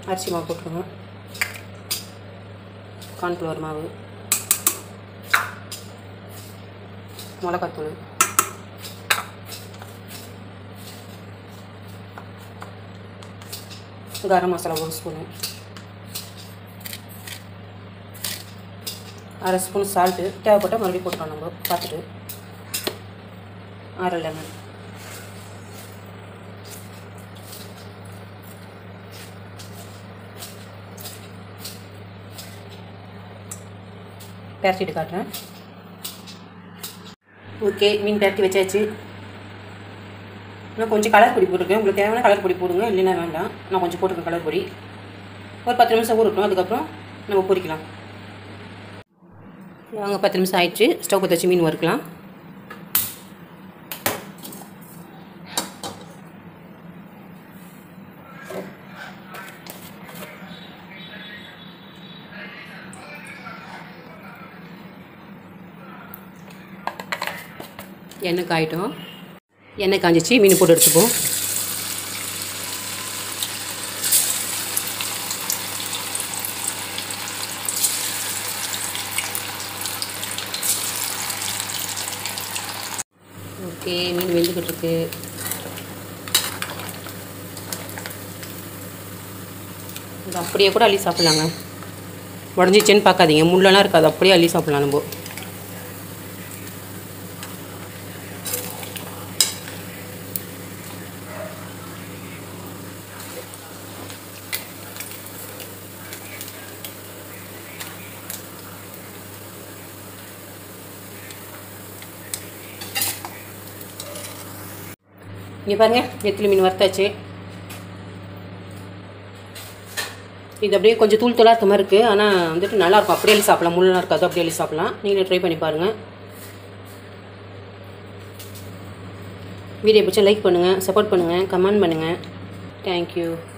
அரிசி மாவு போட்டுருங்க கார்ன்ஃப்ளவர் மாவு மிளகாத்தூள் கரம் மசாலா ஒரு ஸ்பூனு அரை ஸ்பூன் சால்ட்டு தேவைப்பட்டால் மறுபடியும் போட்டுக்கலாம் நம்ம பார்த்துட்டு அரை லெமன் பேரட்டிட்டு காட்டுறேன் ஓகே மீன் பேரட்டி வச்சாச்சு நான் கொஞ்சம் கலர் பொடி போட்டிருக்கேன் உங்களுக்கு தேவையான கலர் பொடி போடுங்க இல்லைன்னா வேண்டாம் நான் கொஞ்சம் போட்டிருக்கேன் கலர் பொடி ஒரு பத்து நிமிஷம் ஊறட்டும் அதுக்கப்புறம் நம்ம பொரிக்கலாம் வாங்க பத்து நிமிஷம் ஆயிடுச்சு ஸ்டவ் பற்ற வச்சு மீன் வறுக்கலாம் எண்ணெய் காயிட்டோம் எண்ணெய் காஞ்சிச்சு மீன் போட்டு எடுத்துப்போம் ஓகே மீன் வெந்துக்கிட்டு இருக்கு இது அப்படியே கூட அள்ளி சாப்பிட்லாங்க உடஞ்சிச்சேன்னு பார்க்காதீங்க முள்ளெல்லாம் இருக்காது அப்படியே அள்ளி சாப்பிட்லாம் நம்ம இங்கே பாருங்கள் நெத்திலி மீன் வறுத்தாச்சு இது அப்படியே கொஞ்சம் தூள் தூளாக இருக்க மாதிரி இருக்குது ஆனால் வந்துட்டு நல்லாயிருக்கும் அப்படியே அள்ளி சாப்பிடலாம் முள்ளெலாம் இருக்காது அப்படியே அள்ளி சாப்பிடலாம் நீங்களே ட்ரை பண்ணி பாருங்கள் வீடியோ பிடிச்சா லைக் பண்ணுங்கள் சப்போர்ட் பண்ணுங்கள் கமெண்ட் பண்ணுங்கள் தேங்க்யூ